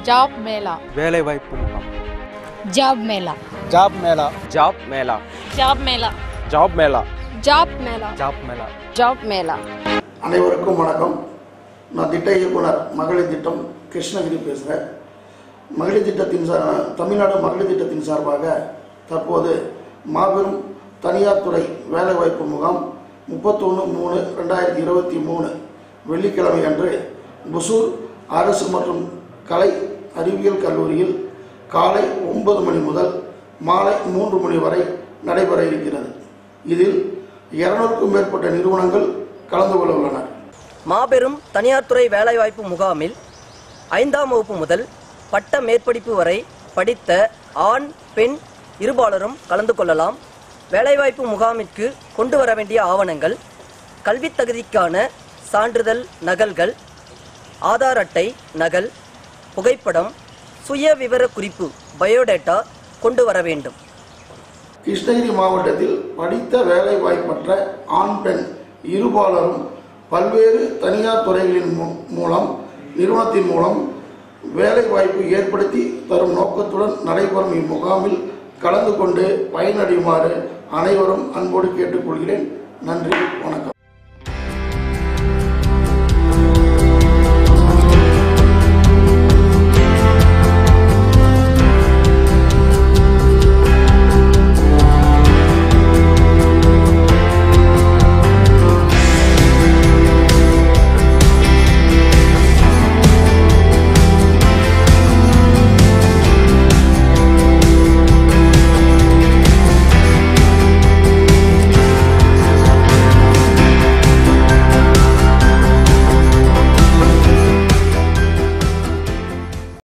job mela வேலைவாய்ப்பு முகாம் job mela job mela job mela job mela job mela job mela job mela job mela அனைவருக்கும் வணக்கம் நான் திட்ட இயக்குனர் மகளிர் திட்டம் கிருஷ்ணகிரி பேசுகிறேன் மகளிர் திட்டத்தின் சார் தமிழ்நாடு மகளிர் திட்டத்தின் சார்பாக தற்போது மாபெரும் தனியார் துறை வேலைவாய்ப்பு முகாம் முப்பத்தொன்று மூணு ரெண்டாயிரத்தி இருபத்தி மூணு வெள்ளிக்கிழமை அன்று புசூர் அரசு மற்றும் கலை அறிவியல் கல்லூரியில் காலை ஒன்பது மணி முதல் மாலை மூன்று மணி வரை நடைபெற இருக்கிறது இதில் இருநூறுக்கும் மேற்பட்ட நிறுவனங்கள் கலந்து கொள்ள உள்ளன மாபெரும் தனியார் துறை வேலைவாய்ப்பு முகாமில் ஐந்தாம் வகுப்பு முதல் பட்ட மேற்படிப்பு வரை படித்த ஆண் பெண் இருபாலரும் கலந்து கொள்ளலாம் வேலைவாய்ப்பு முகாமிற்கு கொண்டு வர வேண்டிய ஆவணங்கள் கல்வித் தகுதிக்கான சான்றிதழ் நகல்கள் ஆதார் அட்டை நகல் புகைப்படம் சுய விவர குறிப்பு பயோடேட்டா கொண்டு வர வேண்டும் கிருஷ்ணகிரி மாவட்டத்தில் படித்த வேலை வாய்ப்பற்ற ஆண் பெண் இருபாலரும் பல்வேறு தனியார் துறைகளின் மூ- மூலம் நிறுவனத்தின் மூலம் வேலை வாய்ப்பு ஏற்படுத்தி தரும் நோக்கத்துடன் நடைபெறும் இம்முகாமில் கலந்து கொண்டு பயனடையுமாறு அனைவரும் அன்போடு கேட்டுக்கொள்கிறேன் நன்றி வணக்கம்